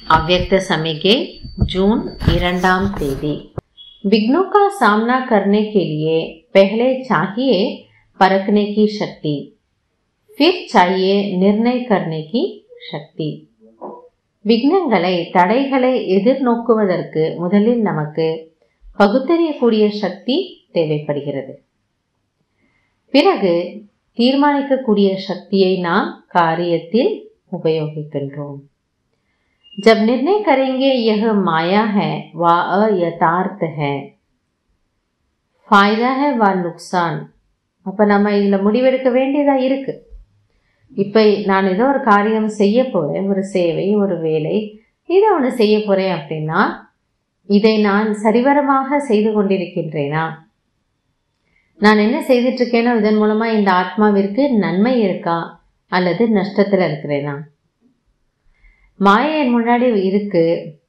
अव्यक्त समिके जून இரண்டாம் தேதி विघ्नों का सामना करने के लिए पहले चाहिए परखने की शक्ति फिर चाहिए निर्णय करने की शक्ति விக்னங்களை தடைகளை எதிர்நோக்குவதற்கு முதலில் நமக்கு பகுத்தறியக்கூடிய சக்தி தேவைப்படுகிறது பிறகு தீர்மானிக்கக்கூடிய சக்தியை நாம் காரியத்தில் உபயோகிக்கின்றோம் जब निर्णय करेंगे यह माया है व अयथार्थ है फायदा है व नुकसान அப்ப நம்ம இதுல முடிவெடுக்க வேண்டியதா இருக்கு இப்ப நான் ஏதோ ஒரு காரியம் செய்ய போறேன் ஒரு சேவை ஒரு வேலை இதை ஒன்று செய்ய போறேன் அப்படின்னா இதை நான் சரிவரமாக செய்து கொண்டிருக்கின்றேனா நான் என்ன செய்துட்டு இருக்கேனோ இதன் மூலமா இந்த ஆத்மாவிற்கு நன்மை இருக்கா அல்லது நஷ்டத்துல இருக்கிறேனா மாயை என் முன்னாடி இருக்கு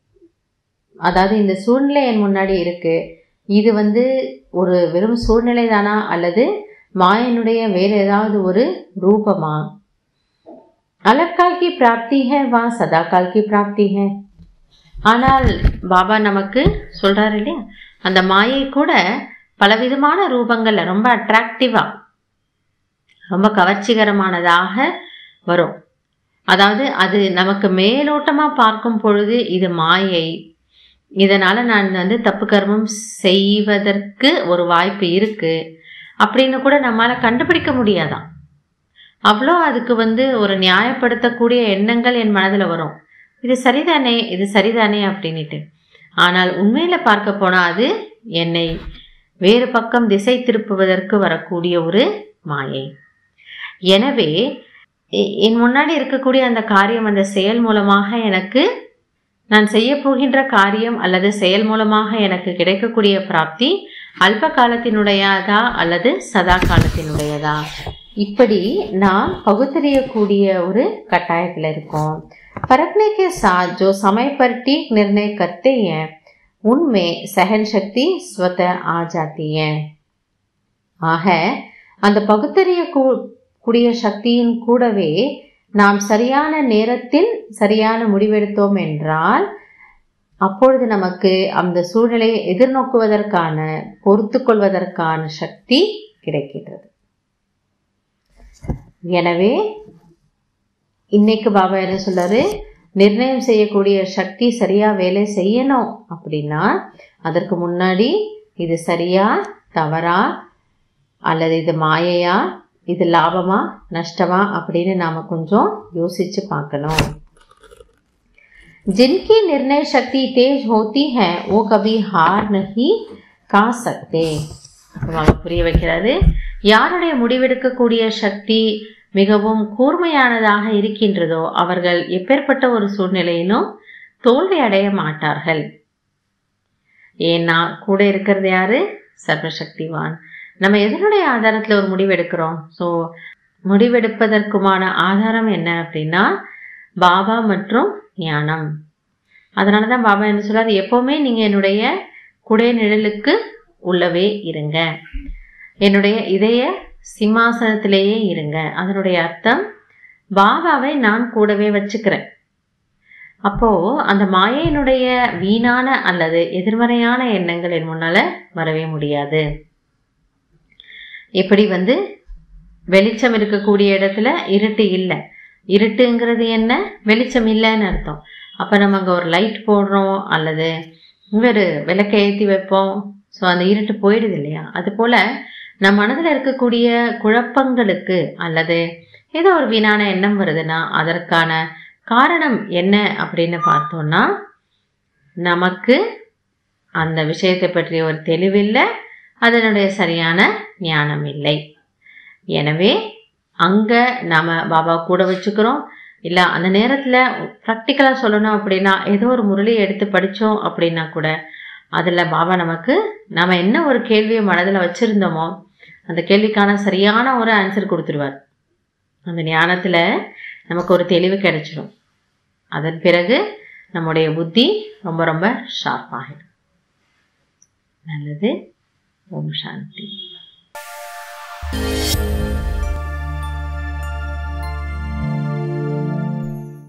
அதாவது இந்த சூழ்நிலை என் முன்னாடி இருக்கு இது வந்து ஒரு வெறும் சூழ்நிலை தானா அல்லது மாயனுடைய வேற ஏதாவது ஒரு ரூபமா அலக்கால் கி பிராப்தி ஹே வா சதா கால் கி பிராப்தி ஹே ஆனால் பாபா நமக்கு சொல்றாரு இல்லையா அந்த மாயை கூட பலவிதமான ரூபங்கள்ல ரொம்ப அட்ராக்டிவா ரொம்ப கவர்ச்சிகரமானதாக வரும் அதாவது அது நமக்கு மேலோட்டமா பார்க்கும் பொழுது இது மாயை இதனால நான் வந்து தப்பு கர்மம் செய்வதற்கு ஒரு வாய்ப்பு இருக்கு அப்படின்னு கூட நம்மால கண்டுபிடிக்க முடியாதான் அவ்வளோ அதுக்கு வந்து ஒரு நியாயப்படுத்தக்கூடிய எண்ணங்கள் என் மனதில் வரும் இது சரிதானே இது சரிதானே அப்படின்ட்டு ஆனால் உண்மையில பார்க்க போனா அது என்னை வேறு பக்கம் திசை திருப்புவதற்கு வரக்கூடிய ஒரு மாயை எனவே என் முன்னாடி இருக்கக்கூடிய அந்த காரியம் அந்த செயல் மூலமாக எனக்கு நான் செய்ய போகின்ற காரியம் அல்லது செயல் மூலமாக எனக்கு கிடைக்கக்கூடிய பிராப்தி அல்ப காலத்தினுடையதா அல்லது சதா காலத்தினுடையதா இப்படி நாம் பகுத்தறியக்கூடிய ஒரு கட்டாயத்தில் இருக்கோம் परखने के साथ जो समय पर ठीक निर्णय करते हैं उनमें सहन शक्ति स्वतः आ जाती है ஆக அந்த பகுத்தறிய கூடிய சக்தியின் கூடவே நாம் சரியான நேரத்தில் சரியான முடிவெடுத்தோம் என்றால் அப்பொழுது நமக்கு அந்த சூழ்நிலையை எதிர்நோக்குவதற்கான பொறுத்து கொள்வதற்கான சக்தி கிடைக்கின்றது எனவே இன்னைக்கு பாபா என்ன சொல்றாரு நிர்ணயம் செய்யக்கூடிய சக்தி சரியா வேலை செய்யணும் அப்படின்னா அதற்கு முன்னாடி இது சரியா தவறா அல்லது இது மாயையா இது லாபமா நஷ்டமா அப்படின்னு நாம கொஞ்சம் யோசிச்சு பார்க்கணும் जिनकी निर्णय शक्ति तेज होती है वो कभी हार नहीं खा सकते புரிய வைக்கிறாரு யாருடைய முடிவெடுக்கக்கூடிய சக்தி மிகவும் கூர்மையானதாக இருக்கின்றதோ அவர்கள் எப்பேற்பட்ட ஒரு சூழ்நிலையிலும் தோல்வி அடைய மாட்டார்கள் ஏன்னா கூட இருக்கிறது யாரு சர்வசக்திவான் நம்ம எதனுடைய ஆதாரத்தில் ஒரு முடிவு எடுக்கிறோம் ஸோ முடிவெடுப்பதற்குமான ஆதாரம் என்ன அப்படின்னா பாபா மற்றும் ஞானம் அதனால தான் பாபா என்ன சொல்றாரு எப்பவுமே நீங்க என்னுடைய குடை நிழலுக்கு உள்ளவே இருங்க என்னுடைய இதய சிம்மாசனத்திலேயே இருங்க அதனுடைய அர்த்தம் பாபாவை நான் கூடவே வச்சுக்கிறேன் அப்போ அந்த மாயையினுடைய வீணான அல்லது எதிர்மறையான எண்ணங்கள் என் முன்னால வரவே முடியாது எப்படி வந்து வெளிச்சம் இருக்கக்கூடிய இடத்துல இருட்டு இல்லை இருட்டுங்கிறது என்ன வெளிச்சம் இல்லைன்னு அர்த்தம் அப்போ நம்ம அங்கே ஒரு லைட் போடுறோம் அல்லது ஒரு விளக்கை ஏற்றி வைப்போம் ஸோ அந்த இருட்டு போயிடுது இல்லையா அது போல நம் மனதில் இருக்கக்கூடிய குழப்பங்களுக்கு அல்லது ஏதோ ஒரு வீணான எண்ணம் வருதுன்னா அதற்கான காரணம் என்ன அப்படின்னு பார்த்தோம்னா நமக்கு அந்த விஷயத்தை பற்றிய ஒரு தெளிவில்லை அதனுடைய சரியான ஞானம் இல்லை எனவே அங்கே நம்ம பாபா கூட வச்சுக்கிறோம் இல்லை அந்த நேரத்தில் ப்ராக்டிக்கலாக சொல்லணும் அப்படின்னா ஏதோ ஒரு முரளியை எடுத்து படித்தோம் அப்படின்னா கூட அதில் பாபா நமக்கு நம்ம என்ன ஒரு கேள்வியை மனதில் வச்சுருந்தோமோ அந்த கேள்விக்கான சரியான ஒரு ஆன்சர் கொடுத்துருவார் அந்த ஞானத்தில் நமக்கு ஒரு தெளிவு கிடைச்சிடும் அதன் பிறகு நம்முடைய புத்தி ரொம்ப ரொம்ப ஷார்ப் ஆகிடும் நல்லது ஓம் சாந்தி